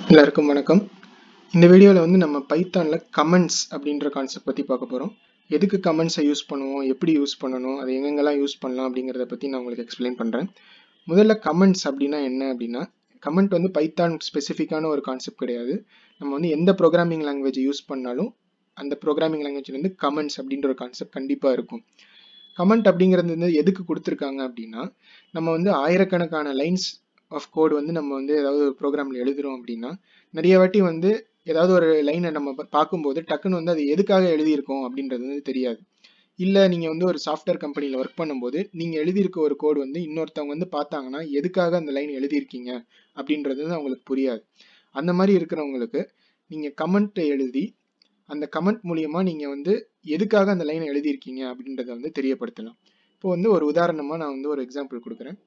எல்லாருக்கும் வணக்கம் இந்த வீடியோவில் வந்து நம்ம பைத்தானில் கமெண்ட்ஸ் அப்படின்ற கான்செப்ட் பற்றி பார்க்க போகிறோம் எதுக்கு கமெண்ட்ஸை யூஸ் பண்ணுவோம் எப்படி யூஸ் பண்ணணும் அது எங்கெங்கெல்லாம் யூஸ் பண்ணலாம் அப்படிங்கிறத பற்றி நான் உங்களுக்கு எக்ஸ்பிளைன் பண்ணுறேன் முதல்ல கமெண்ட்ஸ் அப்படின்னா என்ன அப்படின்னா கமெண்ட் வந்து பைத்தான் ஸ்பெசிஃபிக்கான ஒரு கான்செப்ட் கிடையாது நம்ம வந்து எந்த ப்ரோக்ராமிங் லாங்குவேஜ் யூஸ் பண்ணாலும் அந்த ப்ரோக்ராமிங் லாங்குவேஜ் வந்து கமெண்ட்ஸ் அப்படின்ற ஒரு கான்செப்ட் கண்டிப்பாக இருக்கும் கமெண்ட் அப்படிங்கிறது வந்து எதுக்கு கொடுத்துருக்காங்க அப்படின்னா நம்ம வந்து ஆயிரக்கணக்கான லைன்ஸ் ஆஃப் கோட் வந்து நம்ம வந்து ஏதாவது ஒரு ப்ரோக்ராமில் எழுதுறோம் அப்படின்னா நிறைய வாட்டி வந்து ஏதாவது ஒரு லைனை நம்ம பா- பார்க்கும்போது டக்குன்னு வந்து அது எதுக்காக எழுதியிருக்கோம் அப்படின்றது வந்து தெரியாது இல்லை நீங்கள் வந்து ஒரு சாஃப்ட்வேர் கம்பெனியில் ஒர்க் பண்ணும்போது நீங்கள் எழுதியிருக்க ஒரு கோட் வந்து இன்னொருத்தவங்க வந்து பார்த்தாங்கன்னா எதுக்காக அந்த லைன் எழுதியிருக்கீங்க அப்படின்றது வந்து அவங்களுக்கு புரியாது அந்த மாதிரி இருக்கிறவங்களுக்கு நீங்கள் கமெண்ட் எழுதி அந்த கமெண்ட் மூலியமா நீங்கள் வந்து எதுக்காக அந்த லைனை எழுதியிருக்கீங்க அப்படின்றத வந்து தெரியப்படுத்தலாம் இப்போ வந்து ஒரு உதாரணமாக நான் வந்து ஒரு எக்ஸாம்பிள் கொடுக்குறேன்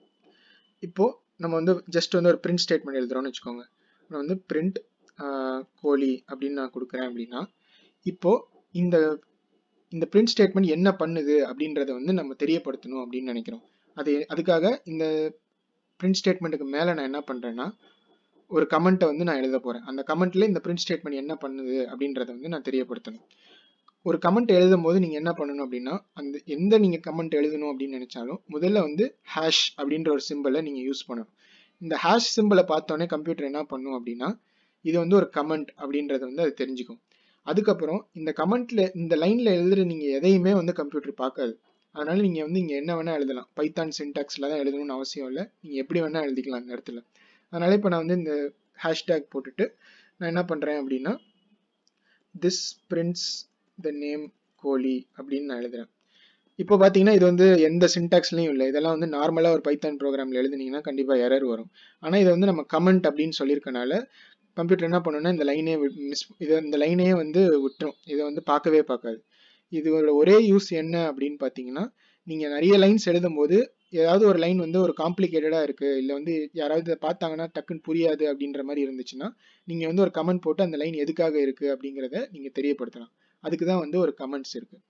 இப்போ நம்ம வந்து ஜஸ்ட் வந்து ஒரு பிரிண்ட் ஸ்டேட்மெண்ட் எழுதுறோம்னு வச்சுக்கோங்க நான் வந்து பிரிண்ட் கோழி அப்படின்னு நான் கொடுக்குறேன் அப்படின்னா இப்போ இந்த இந்த பிரிண்ட் ஸ்டேட்மெண்ட் என்ன பண்ணுது அப்படின்றத வந்து நம்ம தெரியப்படுத்தணும் அப்படின்னு நினைக்கிறோம் அது அதுக்காக இந்த பிரிண்ட் ஸ்டேட்மெண்ட்டுக்கு மேலே நான் என்ன பண்ணுறேன்னா ஒரு கமெண்ட்டை வந்து நான் எழுத போகிறேன் அந்த கமெண்ட்ல இந்த பிரிண்ட் ஸ்டேட்மெண்ட் என்ன பண்ணுது அப்படின்றத வந்து நான் தெரியப்படுத்தணும் ஒரு கமெண்ட் எழுதும் போது நீங்கள் என்ன பண்ணணும் அப்படின்னா அந்த எந்த நீங்கள் கமெண்ட் எழுதணும் அப்படின்னு நினைச்சாலும் முதல்ல வந்து ஹேஷ் அப்படின்ற ஒரு சிம்பிளை நீங்கள் யூஸ் பண்ணணும் இந்த ஹேஷ் சிம்பிளை பார்த்தோன்னே கம்ப்யூட்டர் என்ன பண்ணும் அப்படின்னா இது வந்து ஒரு கமெண்ட் அப்படின்றத வந்து அது தெரிஞ்சுக்கும் அதுக்கப்புறம் இந்த கமெண்ட்ல இந்த லைன்ல எழுதுற நீங்க எதையுமே வந்து கம்ப்யூட்டர் பார்க்காது அதனால நீங்க வந்து இங்க என்ன வேணா எழுதலாம் பைத்தான் சின்டாக்ஸ்ல தான் எழுதணும்னு அவசியம் இல்லை நீங்க எப்படி வேணா எழுதிக்கலாம் இந்த இடத்துல அதனால இப்போ நான் வந்து இந்த ஹேஷ்டேக் போட்டுட்டு நான் என்ன பண்றேன் அப்படின்னா this prints the name Kohli அப்படின்னு நான் எழுதுறேன் இப்போ பார்த்தீங்கன்னா இது வந்து எந்த சின்டாக்ஸ்லையும் இல்லை இதெல்லாம் வந்து நார்மலாக ஒரு பைத்தான் ப்ரோக்ராமில் எழுதுனீங்கன்னா கண்டிப்பாக எரர் வரும் ஆனால் இதை வந்து நம்ம கமெண்ட் அப்படின்னு சொல்லியிருக்கனால கம்ப்யூட்டர் என்ன பண்ணுன்னா இந்த லைனே மிஸ் இதை இந்த லைனையே வந்து விட்டுரும் இதை வந்து பார்க்கவே பார்க்காது இதோட ஒரே யூஸ் என்ன அப்படின்னு பார்த்தீங்கன்னா நீங்கள் நிறைய லைன்ஸ் எழுதும்போது ஏதாவது ஒரு லைன் வந்து ஒரு காம்ப்ளிகேட்டடாக இருக்குது இல்லை வந்து யாராவது இதை பார்த்தாங்கன்னா டக்குன்னு புரியாது அப்படின்ற மாதிரி இருந்துச்சுன்னா நீங்கள் வந்து ஒரு கமெண்ட் போட்டு அந்த லைன் எதுக்காக இருக்குது அப்படிங்கிறத நீங்கள் தெரியப்படுத்தலாம் அதுக்கு தான் வந்து ஒரு கமெண்ட்ஸ் இருக்குது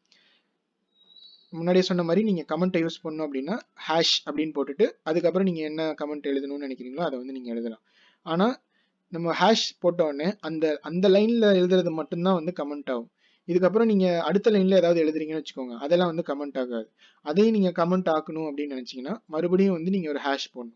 முன்னாடியே சொன்ன மாதிரி நீங்கள் கமெண்ட்டை யூஸ் பண்ணோம் அப்படின்னா ஹேஷ் அப்படின்னு போட்டுட்டு அதுக்கப்புறம் நீங்கள் என்ன கமெண்ட் எழுதணும்னு நினைக்கிறீங்களோ அதை வந்து நீங்கள் எழுதலாம் ஆனால் நம்ம ஹேஷ் போட்ட உடனே அந்த அந்த லைனில் எழுதுறது மட்டும்தான் வந்து கமெண்ட் ஆகும் இதுக்கப்புறம் நீங்கள் அடுத்த லைனில் ஏதாவது எழுதுறீங்கன்னு வச்சுக்கோங்க அதெல்லாம் வந்து கமெண்ட் ஆகாது அதையும் நீங்கள் கமெண்ட் ஆக்கணும் அப்படின்னு நினச்சிங்கன்னா மறுபடியும் வந்து நீங்கள் ஒரு ஹேஷ் போடணும்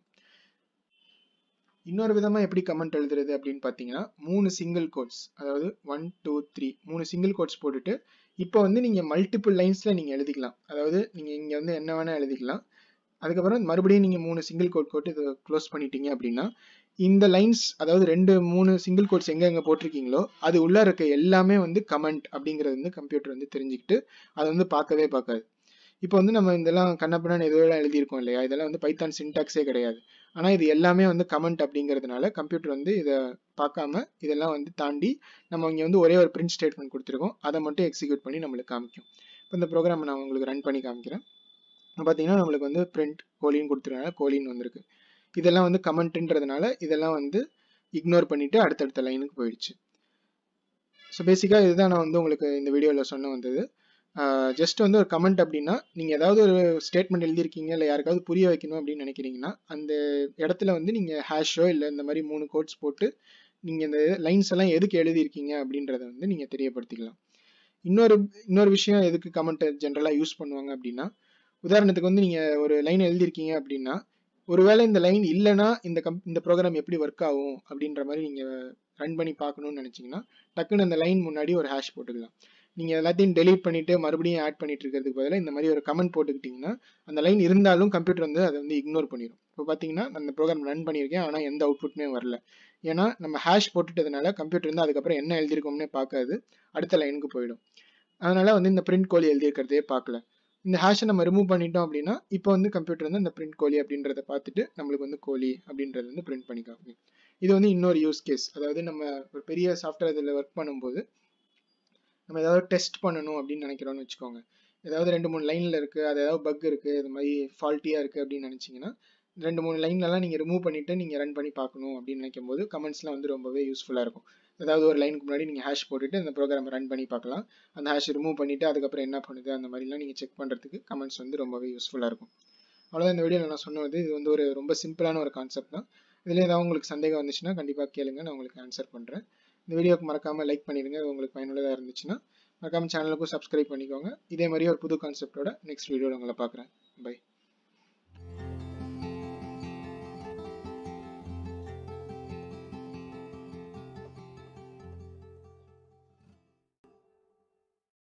இன்னொரு விதமாக எப்படி கமெண்ட் எழுதுறது அப்படின்னு பார்த்தீங்கன்னா மூணு சிங்கிள் கோட்ஸ் அதாவது ஒன் டூ த்ரீ மூணு சிங்கிள் கோட்ஸ் போட்டுட்டு இப்போ வந்து நீங்கள் மல்டிபிள் லைன்ஸில் நீங்கள் எழுதிக்கலாம் அதாவது நீங்கள் இங்கே வந்து என்ன வேணால் எழுதிக்கலாம் அதுக்கப்புறம் மறுபடியும் நீங்கள் மூணு சிங்கிள் கோட் போட்டு இதை க்ளோஸ் பண்ணிட்டீங்க அப்படின்னா இந்த லைன்ஸ் அதாவது ரெண்டு மூணு சிங்கிள் கோட்ஸ் எங்கே எங்கே போட்டிருக்கீங்களோ அது உள்ளே இருக்க எல்லாமே வந்து கமெண்ட் அப்படிங்கிறது வந்து கம்ப்யூட்டர் வந்து தெரிஞ்சுக்கிட்டு அதை வந்து பார்க்கவே பார்க்காது இப்போ வந்து நம்ம இதெல்லாம் கண்ணப்பண்ணு எதுவெல்லாம் எழுதியிருக்கோம் இல்லையா இதெல்லாம் வந்து பைத்தான் சின்டாக்ஸே கிடையாது ஆனால் இது எல்லாமே வந்து கமெண்ட் அப்படிங்கிறதுனால கம்ப்யூட்டர் வந்து இதை பார்க்காம இதெல்லாம் வந்து தாண்டி நம்ம இங்கே வந்து ஒரே ஒரு பிரிண்ட் ஸ்டேட்மெண்ட் கொடுத்துருக்கோம் அதை மட்டும் எக்ஸிக்யூட் பண்ணி நம்மளுக்கு காமிக்கும் இப்போ இந்த ப்ரோக்ராம் நான் உங்களுக்கு ரன் பண்ணி காமிக்கிறேன் பார்த்தீங்கன்னா நம்மளுக்கு வந்து பிரிண்ட் கோலின்னு கொடுத்துருனால கோலின்னு வந்திருக்கு இதெல்லாம் வந்து கமெண்ட்ன்றதுனால இதெல்லாம் வந்து இக்னோர் பண்ணிட்டு அடுத்தடுத்த லைனுக்கு போயிடுச்சு ஸோ பேசிக்காக இதுதான் நான் வந்து உங்களுக்கு இந்த வீடியோவில் சொன்ன வந்தது ஜஸ்ட் வந்து ஒரு கமெண்ட் அப்படின்னா நீங்கள் ஏதாவது ஒரு ஸ்டேட்மெண்ட் எழுதியிருக்கீங்க இல்லை யாருக்காவது புரிய வைக்கணும் அப்படின்னு நினைக்கிறீங்கன்னா அந்த இடத்துல வந்து நீங்கள் ஹேஷோ இல்லை இந்த மாதிரி மூணு கோட்ஸ் போட்டு நீங்கள் இந்த லைன்ஸ் எல்லாம் எதுக்கு எழுதியிருக்கீங்க அப்படின்றத வந்து நீங்கள் தெரியப்படுத்திக்கலாம் இன்னொரு இன்னொரு விஷயம் எதுக்கு கமெண்ட்டை ஜென்ரலாக யூஸ் பண்ணுவாங்க அப்படின்னா உதாரணத்துக்கு வந்து நீங்கள் ஒரு லைன் எழுதியிருக்கீங்க அப்படின்னா ஒருவேளை இந்த லைன் இல்லைன்னா இந்த கம் இந்த ப்ரோக்ராம் எப்படி ஒர்க் ஆகும் அப்படின்ற மாதிரி நீங்கள் ரன் பண்ணி பார்க்கணும்னு நினச்சிங்கன்னா டக்குன்னு அந்த லைன் முன்னாடி ஒரு ஹேஷ் போட்டுக்கலாம் நீங்கள் எல்லாத்தையும் டெலீட் பண்ணிவிட்டு மறுபடியும் ஆட் பண்ணிட்டு இருக்கிறதுக்கு பதிலாக இந்த மாதிரி ஒரு கமெண்ட் போட்டுக்கிட்டிங்கன்னா அந்த லைன் இருந்தாலும் கம்ப்யூட்டர் வந்து அதை வந்து இக்னோர் பண்ணிடும் இப்போ பார்த்தீங்கன்னா நான் அந்த ப்ரோக்ராம் ரன் பண்ணியிருக்கேன் ஆனால் எந்த அவுட்புட்டுமே வரல ஏன்னா நம்ம ஹேஷ் போட்டுட்டதுனால கம்ப்யூட்டர் வந்து அதுக்கப்புறம் என்ன எழுதியிருக்கோம்னே பார்க்காது அடுத்த லைனுக்கு போயிடும் அதனால வந்து இந்த பிரிண்ட் கோலி எழுதியிருக்கிறதே பார்க்கல இந்த ஹேஷை நம்ம ரிமூவ் பண்ணிட்டோம் அப்படின்னா இப்போ வந்து கம்ப்யூட்டர் வந்து அந்த பிரிண்ட் கோலி அப்படின்றத பார்த்துட்டு நம்மளுக்கு வந்து கோலி அப்படின்றத வந்து பிரிண்ட் பண்ணி காமிக்கும் இது வந்து இன்னொரு யூஸ் கேஸ் அதாவது நம்ம ஒரு பெரிய சாஃப்ட்வேர் இதில் ஒர்க் பண்ணும்போது நம்ம ஏதாவது டெஸ்ட் பண்ணணும் அப்படின்னு நினைக்கிறோம்னு வச்சுக்கோங்க ஏதாவது ரெண்டு மூணு லைனில் இருக்குது அது ஏதாவது பக் இருக்குது இது மாதிரி ஃபால்ட்டியாக இருக்குது அப்படின்னு நினச்சிங்கன்னா ரெண்டு மூணு லைன்லலாம் நீங்கள் ரிமூவ் பண்ணிவிட்டு நீங்கள் ரன் பண்ணி பார்க்கணும் அப்படின்னு நினைக்கும் போது கமெண்ட்ஸ்லாம் வந்து ரொம்பவே யூஸ்ஃபுல்லாக இருக்கும் ஏதாவது ஒரு லைனுக்கு முன்னாடி நீங்கள் ஹேஷ் போட்டுட்டு அந்த ப்ரோக்ராம் ரன் பண்ணி பார்க்கலாம் அந்த ஹேஷ் ரிமூவ் பண்ணிவிட்டு அதுக்கப்புறம் என்ன பண்ணுது அந்த மாதிரிலாம் நீங்கள் செக் பண்ணுறதுக்கு கமெண்ட்ஸ் வந்து ரொம்பவே யூஸ்ஃபுல்லாக இருக்கும் அவ்வளோதான் இந்த வீடியோவில் நான் சொன்னது இது வந்து ஒரு ரொம்ப சிம்பிளான ஒரு கான்செப்ட் தான் இதில் ஏதாவது உங்களுக்கு சந்தேகம் வந்துச்சுன்னா கண்டிப்பாக கேளுங்க நான் உங்களுக்கு ஆன்சர் பண்ணுறேன் இந்த வீடியோக்கு மறக்காமல் லைக் பண்ணிடுங்க அது உங்களுக்கு பயனுள்ளதாக இருந்துச்சுன்னா மறக்காமல் சேனலுக்கும் சப்ஸ்கிரைப் பண்ணிக்கோங்க இதே மாதிரி ஒரு புது கான்செப்டோட நெக்ஸ்ட் வீடியோவில் உங்களை பார்க்குறேன் பை